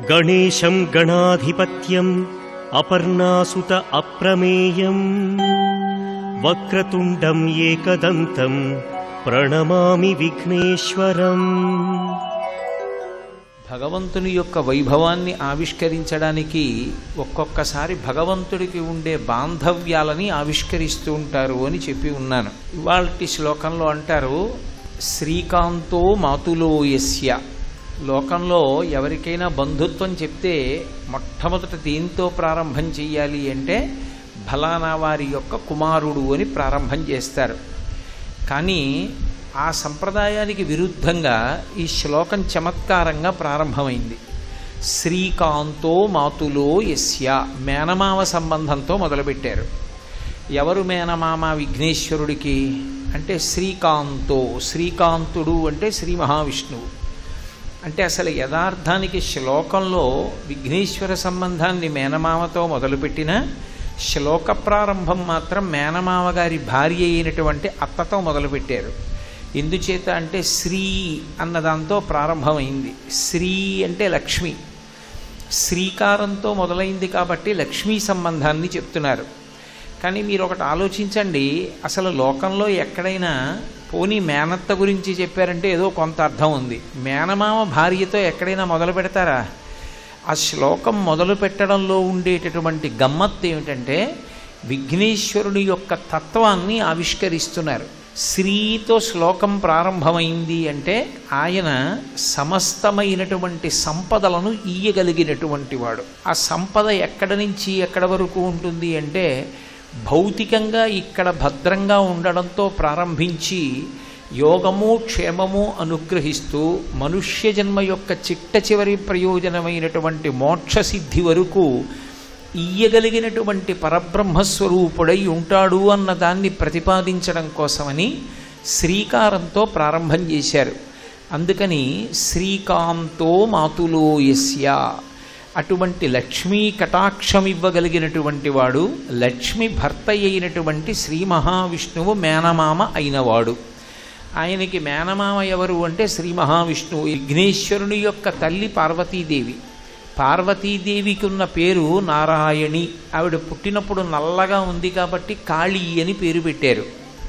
గణేశం గణాధిపత్యం అపర్ణాసుత అప్రమేయం వక్రతుండం ఏకదంతం ప్రణమామి విఘ్నేశ్వరం భగవంతుని యొక్క వైభవాన్ని ఆవిష్కరించడానికి ఒక్కొక్కసారి భగవంతుడికి ఉండే బాంధవ్యాలని ఆవిష్కరిస్తూ ఉంటారు అని చెప్పి ఉన్నాను ఇవాళ శ్లోకంలో అంటారు శ్రీకాంతో మాతులో యస్య లోకంలో ఎవరికైనా బంధుత్వం చెప్తే మొట్టమొదట దేంతో ప్రారంభం చెయ్యాలి అంటే ఫలానా వారి యొక్క కుమారుడు అని ప్రారంభం చేస్తారు కానీ ఆ సంప్రదాయానికి విరుద్ధంగా ఈ శ్లోకం చమత్కారంగా ప్రారంభమైంది శ్రీకాంతో మాతులో యస్య మేనమామ సంబంధంతో మొదలుపెట్టారు ఎవరు మేనమామ విఘ్నేశ్వరుడికి అంటే శ్రీకాంతో శ్రీకాంతుడు అంటే శ్రీ మహావిష్ణువు అంటే అసలు యథార్థానికి శ్లోకంలో విఘ్నేశ్వర సంబంధాన్ని మేనమామతో మొదలుపెట్టిన శ్లోక ప్రారంభం మాత్రం మేనమామ గారి భార్య అయినటువంటి అత్తతో మొదలుపెట్టారు ఎందుచేత అంటే శ్రీ అన్న దాంతో ప్రారంభమైంది శ్రీ అంటే లక్ష్మి శ్రీకారంతో మొదలైంది కాబట్టి లక్ష్మీ సంబంధాన్ని చెప్తున్నారు కానీ మీరు ఒకటి ఆలోచించండి అసలు లోకంలో ఎక్కడైనా పోనీ మేనత్త గురించి చెప్పారంటే ఏదో కొంత అర్థం ఉంది మేనమామ భార్యతో ఎక్కడైనా మొదలు పెడతారా ఆ శ్లోకం మొదలు పెట్టడంలో ఉండేటటువంటి గమ్మత్తు ఏమిటంటే విఘ్నేశ్వరుడి యొక్క తత్వాన్ని ఆవిష్కరిస్తున్నారు శ్రీతో శ్లోకం ప్రారంభమైంది అంటే ఆయన సమస్తమైనటువంటి సంపదలను ఈయగలిగినటువంటి వాడు ఆ సంపద ఎక్కడ నుంచి ఎక్కడ వరకు ఉంటుంది అంటే భౌతికంగా ఇక్కడ భద్రంగా ఉండడంతో ప్రారంభించి యోగము క్షేమము అనుగ్రహిస్తూ మనుష్య జన్మ యొక్క చిట్ట చివరి ప్రయోజనమైనటువంటి మోక్ష సిద్ధి వరకు ఇయ్యగలిగినటువంటి పరబ్రహ్మస్వరూపుడై ఉంటాడు అన్న దాన్ని ప్రతిపాదించడం కోసమని శ్రీకారంతో ప్రారంభం చేశారు అందుకని శ్రీకాంతో మాతులో యస్య అటువంటి లక్ష్మీ కటాక్షం ఇవ్వగలిగినటువంటి వాడు లక్ష్మి భర్త అయినటువంటి శ్రీ మహావిష్ణువు మేనమామ అయినవాడు ఆయనకి మేనమామ ఎవరు అంటే శ్రీ మహావిష్ణువు విఘ్నేశ్వరుని యొక్క తల్లి పార్వతీదేవి పార్వతీదేవికి ఉన్న పేరు నారాయణి ఆవిడ పుట్టినప్పుడు నల్లగా ఉంది కాబట్టి కాళీ అని పేరు పెట్టారు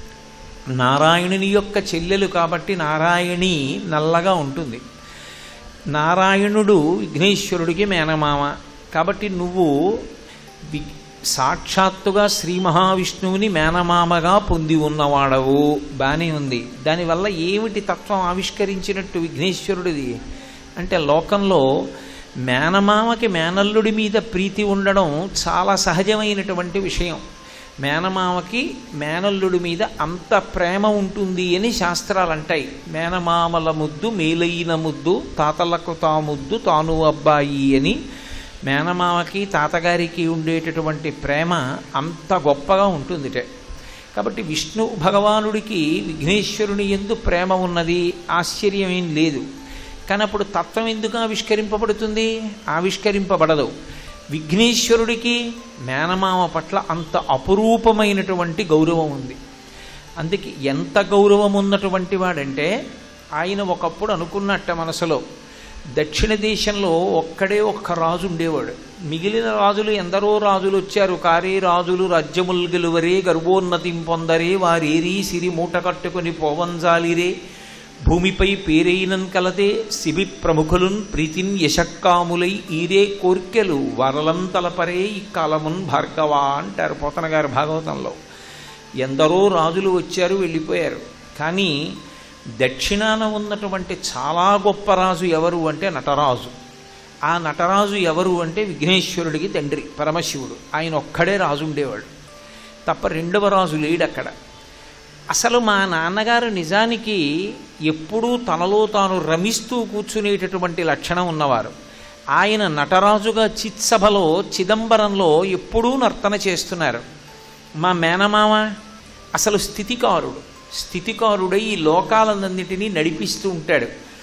నారాయణుని యొక్క చెల్లెలు కాబట్టి నారాయణి నల్లగా ఉంటుంది నారాయణుడు విఘ్నేశ్వరుడికి మేనమామ కాబట్టి నువ్వు వి సాక్షాత్తుగా శ్రీ మహావిష్ణువుని మేనమామగా పొంది ఉన్నవాడవు బానే ఉంది దానివల్ల ఏమిటి తత్వం ఆవిష్కరించినట్టు విఘ్నేశ్వరుడిది అంటే లోకంలో మేనమామకి మేనల్లుడి మీద ప్రీతి ఉండడం చాలా సహజమైనటువంటి విషయం మేనమామకి మేనల్లుడి మీద అంత ప్రేమ ఉంటుంది అని శాస్త్రాలు అంటాయి మేనమామల ముద్దు మేలైన ముద్దు తాతలకు తా ముద్దు తాను అబ్బాయి అని మేనమామకి తాతగారికి ఉండేటటువంటి ప్రేమ అంత గొప్పగా ఉంటుందిటే కాబట్టి విష్ణు భగవానుడికి విఘ్నేశ్వరుని ఎందు ప్రేమ ఉన్నది ఆశ్చర్యం ఏం లేదు కానీ అప్పుడు తత్వం ఎందుకు ఆవిష్కరింపబడుతుంది ఆవిష్కరింపబడదు విఘ్నేశ్వరుడికి మేనమామ పట్ల అంత అపురూపమైనటువంటి గౌరవం ఉంది అందుకే ఎంత గౌరవం ఉన్నటువంటి వాడంటే ఆయన ఒకప్పుడు అనుకున్నట్ట మనసులో దక్షిణ దేశంలో ఒక్కడే ఒక్క రాజు ఉండేవాడు మిగిలిన రాజులు ఎందరో రాజులు వచ్చారు కారే రాజులు రాజ్యముల్ గెలువరే గర్వోన్నతిం పొందరే వారేరీ సిరి మూట కట్టుకుని పోవంజాలిరే భూమిపై పేరైనన్ కలదే శిబి ప్రముఖులున్ ప్రీతిన్ యశక్కాములై ఈరే కోర్కెలు వరలం తలపరే ఈ కాలమున్ భార్గవా అంటారు పోతన గారు భాగవతంలో ఎందరో రాజులు వచ్చారు వెళ్ళిపోయారు కానీ దక్షిణాన ఉన్నటువంటి చాలా గొప్ప రాజు ఎవరు అంటే నటరాజు ఆ నటరాజు ఎవరు అంటే విఘ్నేశ్వరుడికి తండ్రి పరమశివుడు ఆయన ఒక్కడే రాజు ఉండేవాడు తప్ప రెండవ రాజు లేడు అక్కడ అసలు మా నాన్నగారు నిజానికి ఎప్పుడూ తనలో తాను రమిస్తూ కూర్చునేటటువంటి లక్షణం ఉన్నవారు ఆయన నటరాజుగా చిత్సభలో చిదంబరంలో ఎప్పుడూ నర్తన చేస్తున్నారు మా మేనమామ అసలు స్థితికారుడు స్థితికారుడై ఈ లోకాలన్నింటినీ నడిపిస్తూ ఉంటాడు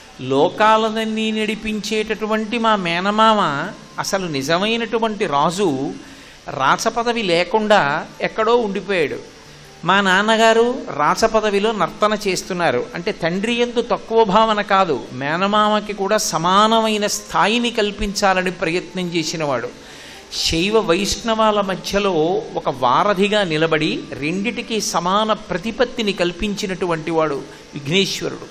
లోకాలన్నీ నడిపించేటటువంటి మా మేనమామ అసలు నిజమైనటువంటి రాజు రాచపదవి లేకుండా ఎక్కడో ఉండిపోయాడు మా నాన్నగారు రాచపదవిలో నర్తన చేస్తున్నారు అంటే తండ్రి ఎందు తక్కువ భావన కాదు మేనమామకి కూడా సమానమైన స్థాయిని కల్పించాలని ప్రయత్నం చేసినవాడు శైవ వైష్ణవాల మధ్యలో ఒక వారధిగా నిలబడి రెండిటికి సమాన ప్రతిపత్తిని కల్పించినటువంటి వాడు విఘ్నేశ్వరుడు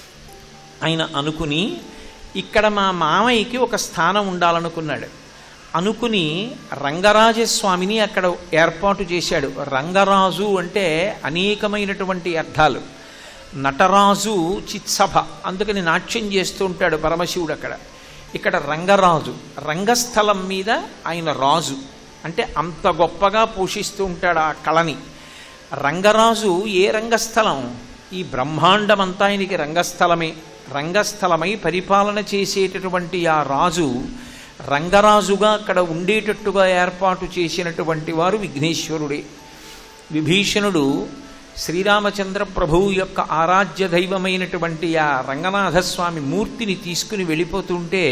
ఆయన అనుకుని ఇక్కడ మా మామయ్యకి ఒక స్థానం ఉండాలనుకున్నాడు అనుకుని రంగరాజస్వామిని అక్కడ ఏర్పాటు చేశాడు రంగరాజు అంటే అనేకమైనటువంటి అర్థాలు నటరాజు చిత్సభ అందుకని నాట్యం చేస్తూ ఉంటాడు పరమశివుడు అక్కడ ఇక్కడ రంగరాజు రంగస్థలం మీద ఆయన రాజు అంటే అంత గొప్పగా పోషిస్తూ ఉంటాడు ఆ కళని రంగరాజు ఏ రంగస్థలం ఈ బ్రహ్మాండమంతా ఆయనకి రంగస్థలమే రంగస్థలమై పరిపాలన చేసేటటువంటి ఆ రాజు రంగరాజుగా అక్కడ ఉండేటట్టుగా ఏర్పాటు చేసినటువంటి వారు విఘ్నేశ్వరుడే విభీషణుడు శ్రీరామచంద్ర ప్రభువు యొక్క ఆరాధ్య దైవమైనటువంటి ఆ రంగనాథస్వామి మూర్తిని తీసుకుని వెళ్ళిపోతుంటే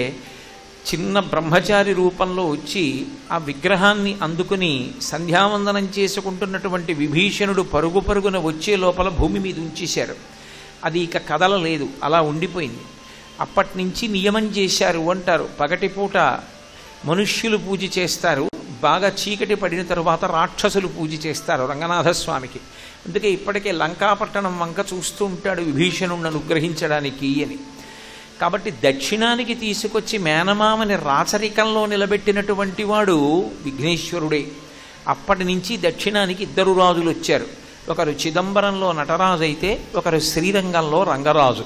చిన్న బ్రహ్మచారి రూపంలో వచ్చి ఆ విగ్రహాన్ని అందుకుని సంధ్యావందనం చేసుకుంటున్నటువంటి విభీషణుడు పరుగు పరుగున వచ్చే లోపల భూమి మీద ఉంచేశారు అది ఇక కదలలేదు అలా ఉండిపోయింది అప్పటి నుంచి నియమం చేశారు అంటారు పగటిపూట మనుష్యులు పూజ చేస్తారు బాగా చీకటి పడిన తరువాత రాక్షసులు పూజ చేస్తారు రంగనాథస్వామికి అందుకే ఇప్పటికే లంకాపట్టణం వంక చూస్తూ ఉంటాడు విభీషణుడిని అనుగ్రహించడానికి అని కాబట్టి దక్షిణానికి తీసుకొచ్చి మేనమామని రాచరికంలో నిలబెట్టినటువంటి వాడు విఘ్నేశ్వరుడే అప్పటి నుంచి దక్షిణానికి ఇద్దరు రాజులు వచ్చారు ఒకరు చిదంబరంలో నటరాజు అయితే ఒకరు శ్రీరంగంలో రంగరాజు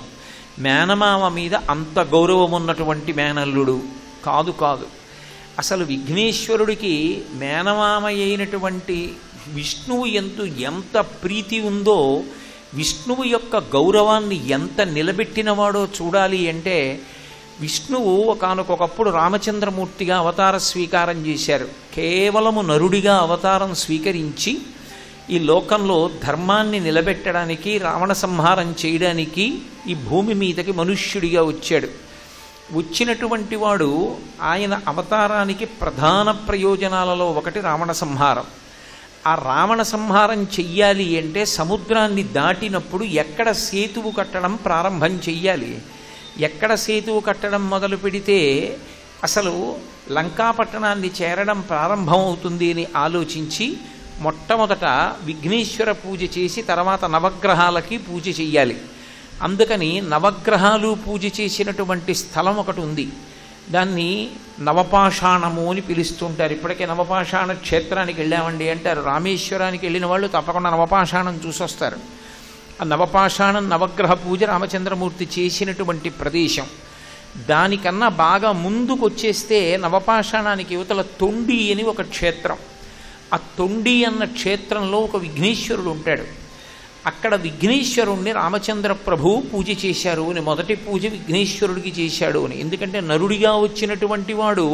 మేనమామ మీద అంత గౌరవం ఉన్నటువంటి మేనల్లుడు కాదు కాదు అసలు విఘ్నేశ్వరుడికి మేనమామ అయినటువంటి విష్ణువు ఎందు ఎంత ప్రీతి ఉందో విష్ణువు యొక్క గౌరవాన్ని ఎంత నిలబెట్టినవాడో చూడాలి అంటే విష్ణువు ఒకనకొకప్పుడు రామచంద్రమూర్తిగా అవతార స్వీకారం చేశారు కేవలము నరుడిగా అవతారం స్వీకరించి ఈ లోకంలో ధర్మాన్ని నిలబెట్టడానికి రావణ సంహారం చేయడానికి ఈ భూమి మీదకి మనుష్యుడిగా వచ్చాడు వచ్చినటువంటి వాడు ఆయన అవతారానికి ప్రధాన ప్రయోజనాలలో ఒకటి రావణ సంహారం ఆ రావణ సంహారం చెయ్యాలి అంటే సముద్రాన్ని దాటినప్పుడు ఎక్కడ సేతువు కట్టడం ప్రారంభం చెయ్యాలి ఎక్కడ సేతువు కట్టడం మొదలు పెడితే అసలు లంకాపట్టణాన్ని చేరడం ప్రారంభమవుతుంది అని ఆలోచించి మొట్టమొదట విఘ్నేశ్వర పూజ చేసి తర్వాత నవగ్రహాలకి పూజ చెయ్యాలి అందుకని నవగ్రహాలు పూజ చేసినటువంటి స్థలం ఒకటి ఉంది దాన్ని నవపాషాణము అని పిలుస్తుంటారు ఇప్పటికే నవపాషాణ క్షేత్రానికి వెళ్ళామండి అంటారు రామేశ్వరానికి వెళ్ళిన వాళ్ళు తప్పకుండా నవపాషాణం చూసొస్తారు ఆ నవపాషాణం నవగ్రహ పూజ రామచంద్రమూర్తి చేసినటువంటి ప్రదేశం దానికన్నా బాగా ముందుకు వచ్చేస్తే నవపాషాణానికి యువతల తొండి అని ఒక క్షేత్రం ఆ తొండి అన్న క్షేత్రంలో ఒక విఘ్నేశ్వరుడు ఉంటాడు అక్కడ విఘ్నేశ్వరుణ్ణి రామచంద్ర ప్రభువు పూజ చేశారు అని మొదటి పూజ విఘ్నేశ్వరుడికి చేశాడు అని ఎందుకంటే నరుడిగా వచ్చినటువంటి వాడు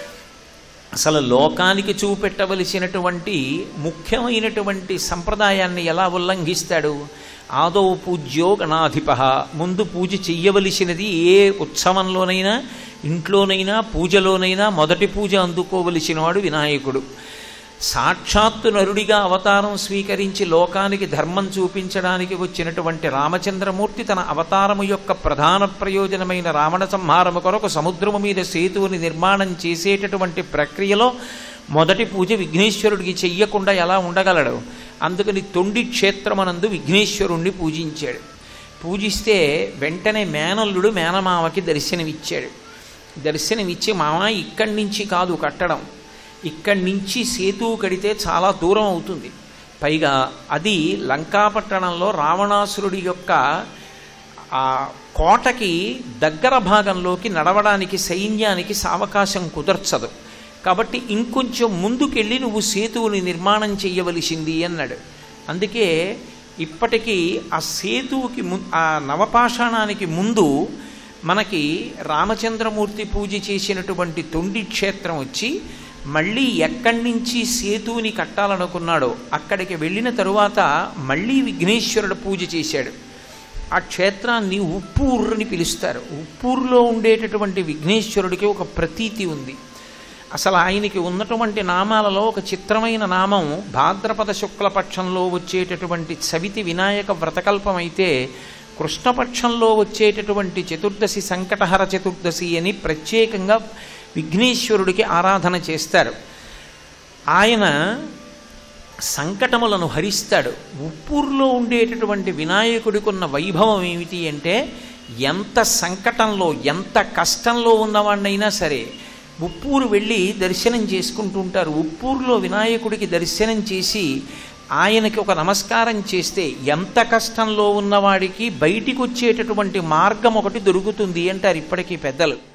అసలు లోకానికి చూపెట్టవలసినటువంటి ముఖ్యమైనటువంటి సంప్రదాయాన్ని ఎలా ఉల్లంఘిస్తాడు ఆదౌ పూజ్యో గణాధిప ముందు పూజ చెయ్యవలసినది ఏ ఉత్సవంలోనైనా ఇంట్లోనైనా పూజలోనైనా మొదటి పూజ అందుకోవలసిన వాడు వినాయకుడు సాక్షాత్తు నరుడిగా అవతారం స్వీకరించి లోకానికి ధర్మం చూపించడానికి వచ్చినటువంటి రామచంద్రమూర్తి తన అవతారము యొక్క ప్రధాన ప్రయోజనమైన రావణ సంహారము కొరకు సముద్రము మీద సేతువుని నిర్మాణం చేసేటటువంటి ప్రక్రియలో మొదటి పూజ విఘ్నేశ్వరుడికి చెయ్యకుండా ఎలా ఉండగలడు అందుకని తొండి క్షేత్రమనందు విఘ్నేశ్వరుణ్ణి పూజించాడు పూజిస్తే వెంటనే మేనల్లుడు మేనమామకి దర్శనమిచ్చాడు దర్శనమిచ్చి మామ ఇక్కడి నుంచి కాదు కట్టడం ఇక్కడి నుంచి సేతువు కడితే చాలా దూరం అవుతుంది పైగా అది లంకాపట్టణంలో రావణాసురుడి యొక్క ఆ కోటకి దగ్గర భాగంలోకి నడవడానికి సైన్యానికి సావకాశం కుదర్చదు కాబట్టి ఇంకొంచెం ముందుకెళ్ళి నువ్వు సేతువుని నిర్మాణం చేయవలసింది అన్నాడు అందుకే ఇప్పటికీ ఆ సేతువుకి ము ఆ నవపాషాణానికి ముందు మనకి రామచంద్రమూర్తి పూజ చేసినటువంటి తొండి క్షేత్రం వచ్చి మళ్ళీ ఎక్కడి నుంచి సేతువుని కట్టాలనుకున్నాడో అక్కడికి వెళ్ళిన తరువాత మళ్ళీ విఘ్నేశ్వరుడు పూజ చేశాడు ఆ క్షేత్రాన్ని ఉప్పూరు అని పిలుస్తారు ఉప్పూరులో ఉండేటటువంటి విఘ్నేశ్వరుడికి ఒక ప్రతీతి ఉంది అసలు ఆయనకి ఉన్నటువంటి నామాలలో ఒక చిత్రమైన నామం భాద్రపద శుక్లపక్షంలో వచ్చేటటువంటి చవితి వినాయక వ్రతకల్పం అయితే కృష్ణపక్షంలో వచ్చేటటువంటి చతుర్దశి సంకటహర చతుర్దశి అని ప్రత్యేకంగా విఘ్నేశ్వరుడికి ఆరాధన చేస్తారు ఆయన సంకటములను హరిస్తాడు ఉప్పూరులో ఉండేటటువంటి వినాయకుడికి ఉన్న వైభవం ఏమిటి అంటే ఎంత సంకటంలో ఎంత కష్టంలో ఉన్నవాడినైనా సరే ఉప్పూరు వెళ్ళి దర్శనం చేసుకుంటూ ఉంటారు ఉప్పూరులో వినాయకుడికి దర్శనం చేసి ఆయనకి ఒక నమస్కారం చేస్తే ఎంత కష్టంలో ఉన్నవాడికి బయటికి వచ్చేటటువంటి మార్గం ఒకటి దొరుకుతుంది అంటారు ఇప్పటికీ పెద్దలు